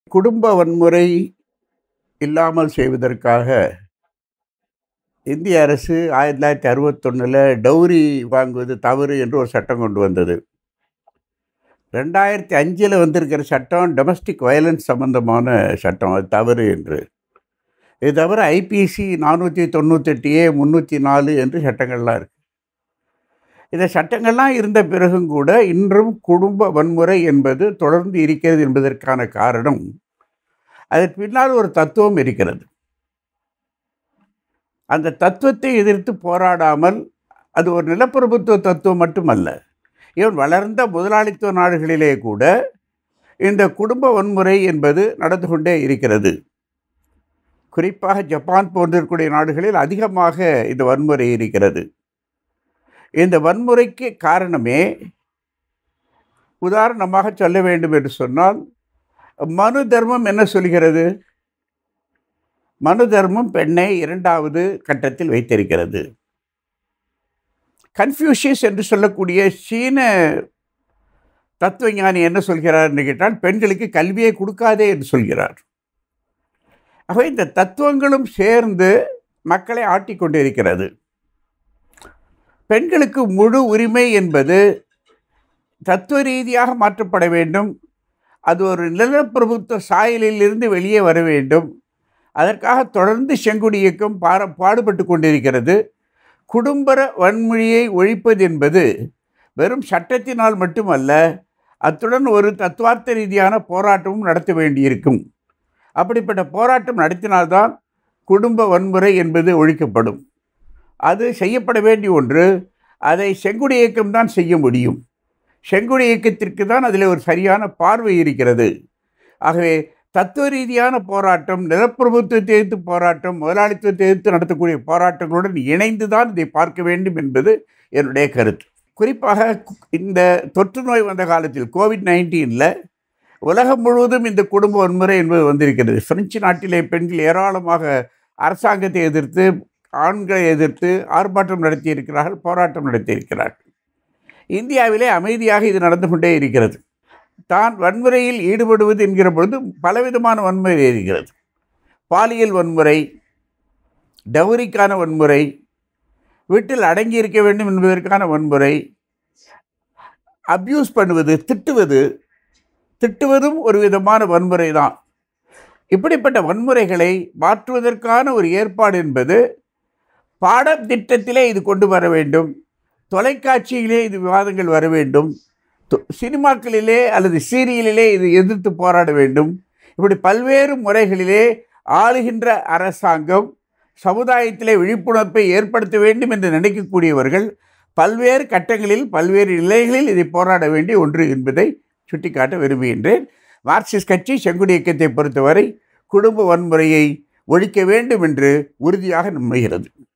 குடும்ப வன்முறை இல்லாமல் செய்வதற்காக இந்திய அரசு ஆயிரத்தி தொள்ளாயிரத்தி அறுபத்தொன்னில் டௌரி வாங்குவது தவறு என்று ஒரு சட்டம் கொண்டு வந்தது ரெண்டாயிரத்தி அஞ்சில் வந்திருக்கிற சட்டம் டொமஸ்டிக் வயலன்ஸ் சம்பந்தமான சட்டம் அது தவறு என்று இது தவிர ஐபிசி நானூற்றி தொண்ணூத்தெட்டு ஏ முந்நூற்றி நாலு என்று சட்டங்கள்லாம் இருக்குது இந்த சட்டங்கள்லாம் இருந்த பிறகும் கூட இன்றும் குடும்ப வன்முறை என்பது தொடர்ந்து இருக்கிறது என்பதற்கான காரணம் அதற்கு பின்னால் ஒரு தத்துவம் இருக்கிறது அந்த தத்துவத்தை எதிர்த்து போராடாமல் அது ஒரு நிலப்பிரபுத்துவ தத்துவம் மட்டுமல்ல இவன் வளர்ந்த முதலாளித்துவ நாடுகளிலே கூட இந்த குடும்ப வன்முறை என்பது நடந்து கொண்டே இருக்கிறது குறிப்பாக ஜப்பான் போன்றிருக்கூடிய நாடுகளில் அதிகமாக இந்த வன்முறை இருக்கிறது இந்த வன்முறைக்கு காரணமே உதாரணமாக சொல்ல வேண்டும் என்று சொன்னால் மனு தர்மம் என்ன சொல்கிறது மனு தர்மம் பெண்ணை இரண்டாவது கட்டத்தில் வைத்திருக்கிறது கன்ஃபியூஷியஸ் என்று சொல்லக்கூடிய சீன தத்துவஞானி என்ன சொல்கிறார் என்று கேட்டால் பெண்களுக்கு கல்வியை கொடுக்காதே என்று சொல்கிறார் ஆகவே இந்த தத்துவங்களும் சேர்ந்து மக்களை ஆட்டிக்கொண்டு இருக்கிறது பெண்களுக்கு முழு உரிமை என்பது தத்துவ ரீதியாக மாற்றப்பட வேண்டும் அது ஒரு நிலப்பிரபுத்துவ சாயலிலிருந்து வெளியே வர வேண்டும் அதற்காக தொடர்ந்து செங்குடி இயக்கம் பார பாடுபட்டு கொண்டிருக்கிறது குடும்பர வன்மொழியை ஒழிப்பது என்பது வெறும் சட்டத்தினால் மட்டுமல்ல அத்துடன் ஒரு தத்துவார்த்த ரீதியான போராட்டமும் நடத்த வேண்டியிருக்கும் அப்படிப்பட்ட போராட்டம் நடத்தினால்தான் குடும்ப வன்முறை என்பது ஒழிக்கப்படும் அது செய்யப்பட வேண்டிய ஒன்று அதை செங்குடி இயக்கம்தான் செய்ய முடியும் செங்குடி இயக்கத்திற்கு தான் அதில் ஒரு சரியான பார்வை இருக்கிறது ஆகவே தத்துவ ரீதியான போராட்டம் நிலப்பிரபுத்துவத்தை எதிர்த்து போராட்டம் முதலாளித்துவத்தை எதிர்த்து நடத்தக்கூடிய போராட்டங்களுடன் இணைந்து தான் இதை பார்க்க வேண்டும் என்பது என்னுடைய கருத்து குறிப்பாக இந்த தொற்று நோய் வந்த காலத்தில் கோவிட் நைன்டீனில் உலகம் முழுவதும் இந்த குடும்ப வன்முறை என்பது வந்திருக்கிறது பிரெஞ்சு நாட்டிலே பெண்கள் ஏராளமாக அரசாங்கத்தை எதிர்த்து ஆண்களை எதிர்த்து ஆர்ப்பாட்டம் நடத்தியிருக்கிறார்கள் போராட்டம் நடத்தியிருக்கிறார்கள் இந்தியாவிலே அமைதியாக இது நடந்து கொண்டே இருக்கிறது தான் வன்முறையில் ஈடுபடுவது என்கிற பொழுது பலவிதமான வன்முறை இருக்கிறது பாலியல் வன்முறை டவுரிக்கான வன்முறை வீட்டில் அடங்கி இருக்க வேண்டும் என்பதற்கான வன்முறை அப்யூஸ் பண்ணுவது திட்டுவது திட்டுவதும் ஒரு விதமான வன்முறை தான் இப்படிப்பட்ட வன்முறைகளை மாற்றுவதற்கான ஒரு ஏற்பாடு என்பது பாடத்திட்டத்திலே இது கொண்டு வர வேண்டும் தொலைக்காட்சியிலே இது விவாதங்கள் வர வேண்டும் சினிமாக்களிலே அல்லது சீரியலிலே இது எதிர்த்து போராட வேண்டும் இப்படி பல்வேறு முறைகளிலே ஆளுகின்ற அரசாங்கம் சமுதாயத்திலே விழிப்புணர்வை ஏற்படுத்த வேண்டும் என்று நினைக்கக்கூடியவர்கள் பல்வேறு கட்டங்களில் பல்வேறு நிலைகளில் இதை போராட வேண்டிய ஒன்று என்பதை சுட்டிக்காட்ட விரும்புகின்றேன் மார்க்சிஸ்ட் கட்சி செங்குடி இயக்கத்தை பொறுத்தவரை குடும்ப வன்முறையை ஒழிக்க வேண்டும் என்று உறுதியாக நம்புகிறது